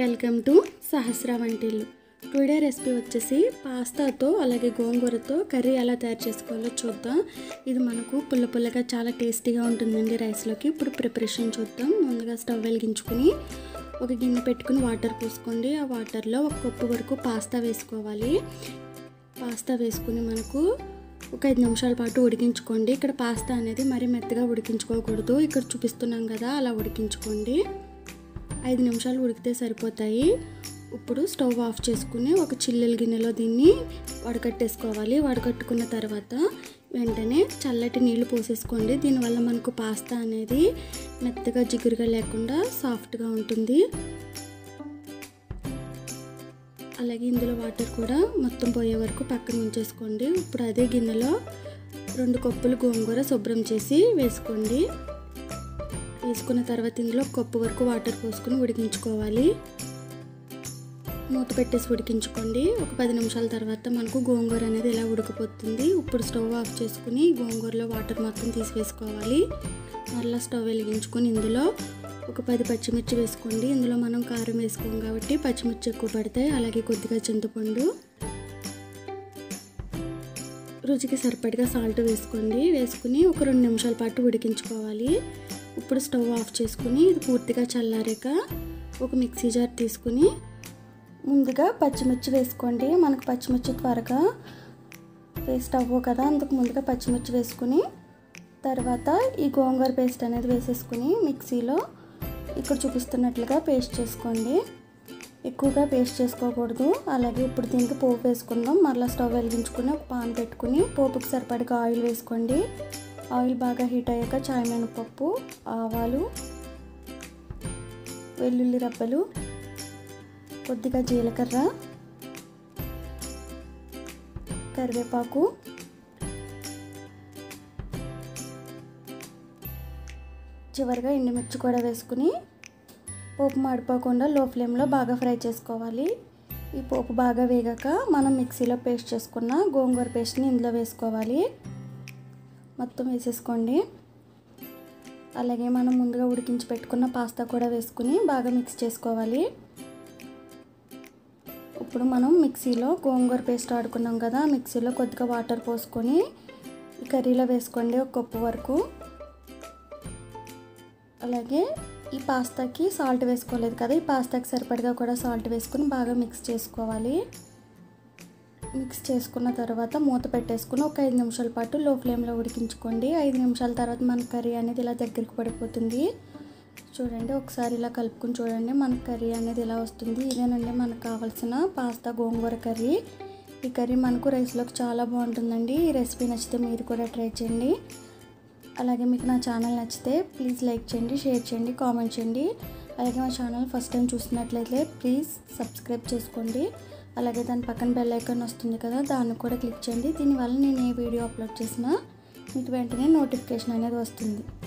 welcome to సహస్ర వంటిల్లు today recipe వచ్చేసి పాస్తాతో అలాగే గోంగూరతో కర్రీ ఎలా తయారు చేసుకోవాలో చూద్దాం ఇది మనకు పుల్ల పుల్లగా చాలా టేస్టీగా ఉంటుందండి రైస్లోకి ఇప్పుడు ప్రిపరేషన్ చూద్దాం ముందుగా స్టవ్ వెలిగించుకుని ఒక గిన్నె పెట్టుకుని వాటర్ పోసుకోండి ఆ వాటర్లో ఒక కప్పు వరకు పాస్తా వేసుకోవాలి పాస్తా వేసుకుని మనకు ఒక ఐదు నిమిషాల పాటు ఉడికించుకోండి ఇక్కడ పాస్తా అనేది మరీ మెత్తగా ఉడికించుకోకూడదు ఇక్కడ చూపిస్తున్నాం కదా అలా ఉడికించుకోండి ఐదు నిమిషాలు ఉడికితే సరిపోతాయి ఇప్పుడు స్టవ్ ఆఫ్ చేసుకుని ఒక చిల్లుల గిన్నెలో దీన్ని వడకట్టేసుకోవాలి వడకట్టుకున్న తర్వాత వెంటనే చల్లటి నీళ్లు పోసేసుకోండి దీనివల్ల మనకు పాస్తా అనేది మెత్తగా జిగురుగా లేకుండా సాఫ్ట్గా ఉంటుంది అలాగే ఇందులో వాటర్ కూడా మొత్తం పోయే వరకు పక్కన ఉంచేసుకోండి ఇప్పుడు అదే గిన్నెలో రెండు కప్పులు గోంగూర శుభ్రం చేసి వేసుకోండి వేసుకున్న తర్వాత ఇందులో కప్పు వరకు వాటర్ పోసుకొని ఉడికించుకోవాలి మూత పెట్టేసి ఉడికించుకోండి ఒక పది నిమిషాల తర్వాత మనకు గోంగూర అనేది ఇలా ఉడికిపోతుంది ఇప్పుడు స్టవ్ ఆఫ్ చేసుకుని గోంగూరలో వాటర్ మొత్తం తీసివేసుకోవాలి మళ్ళీ స్టవ్ వెలిగించుకొని ఇందులో ఒక పది పచ్చిమిర్చి వేసుకోండి ఇందులో మనం కారం వేసుకోం కాబట్టి పచ్చిమిర్చి ఎక్కువ పడతాయి అలాగే కొద్దిగా చింతపండు రుచికి సరిపడిగా సాల్ట్ వేసుకోండి వేసుకుని ఒక రెండు నిమిషాల పాటు ఉడికించుకోవాలి ఇప్పుడు స్టవ్ ఆఫ్ చేసుకుని ఇది పూర్తిగా చల్లారాక ఒక మిక్సీ జార్ తీసుకుని ముందుగా పచ్చిమిర్చి వేసుకోండి మనకు పచ్చిమిర్చి త్వరగా పేస్ట్ అవ్వవు కదా అందుకు ముందుగా పచ్చిమిర్చి వేసుకుని తర్వాత ఈ గోంగూర పేస్ట్ అనేది వేసేసుకుని మిక్సీలో ఇక్కడ చూపిస్తున్నట్లుగా పేస్ట్ చేసుకోండి ఎక్కువగా పేస్ట్ చేసుకోకూడదు అలాగే ఇప్పుడు దీనికి పోపు వేసుకుందాం మరలా స్టవ్ వెలిగించుకుని ఒక పాన్ పెట్టుకుని పోపుకి సరిపడగా ఆయిల్ వేసుకోండి ఆయిల్ బాగా హీట్ అయ్యాక చాయ్ మినపప్పు ఆవాలు వెల్లుల్లి రబ్బలు కొద్దిగా జీలకర్ర కరివేపాకు చివరిగా ఎండుమిర్చి కూడా వేసుకుని పోపు మాడిపోకుండా లో ఫ్లేమ్లో బాగా ఫ్రై చేసుకోవాలి ఈ పోపు బాగా వేగాక మనం మిక్సీలో పేస్ట్ చేసుకున్న గోంగూర పేస్ట్ని ఇందులో వేసుకోవాలి మొత్తం వేసేసుకోండి అలాగే మనం ముందుగా ఉడికించి పెట్టుకున్న పాస్తా కూడా వేసుకుని బాగా మిక్స్ చేసుకోవాలి ఇప్పుడు మనం మిక్సీలో గోంగూర పేస్ట్ ఆడుకున్నాం కదా మిక్సీలో కొద్దిగా వాటర్ పోసుకొని ఈ కర్రీలో వేసుకోండి ఒక కప్పు వరకు అలాగే ఈ పాస్తాకి సాల్ట్ వేసుకోలేదు కదా ఈ పాస్తాకి సరిపడగా కూడా సాల్ట్ వేసుకుని బాగా మిక్స్ చేసుకోవాలి మిక్స్ చేసుకున్న తర్వాత మూత పెట్టేసుకుని ఒక ఐదు నిమిషాల పాటు లో ఫ్లేమ్లో ఉడికించుకోండి ఐదు నిమిషాల తర్వాత మన కర్రీ అనేది ఇలా దగ్గరికి పడిపోతుంది చూడండి ఒకసారి ఇలా కలుపుకుని చూడండి మన కర్రీ అనేది ఇలా వస్తుంది ఇదేనండి మనకు కావాల్సిన పాస్తా గోంగూర కర్రీ ఈ కర్రీ మనకు రైస్లోకి చాలా బాగుంటుందండి ఈ రెసిపీ నచ్చితే మీరు కూడా ట్రై చేయండి అలాగే మీకు నా ఛానల్ నచ్చితే ప్లీజ్ లైక్ చేయండి షేర్ చేయండి కామెంట్ చేయండి అలాగే మా ఛానల్ ఫస్ట్ టైం చూసినట్లయితే ప్లీజ్ సబ్స్క్రైబ్ చేసుకోండి అలాగే దాని పక్కన బెల్ ఐకాన్ వస్తుంది కదా దాన్ని కూడా క్లిక్ చేయండి దీనివల్ల నేను ఏ వీడియో అప్లోడ్ చేసినా మీకు వెంటనే నోటిఫికేషన్ అనేది వస్తుంది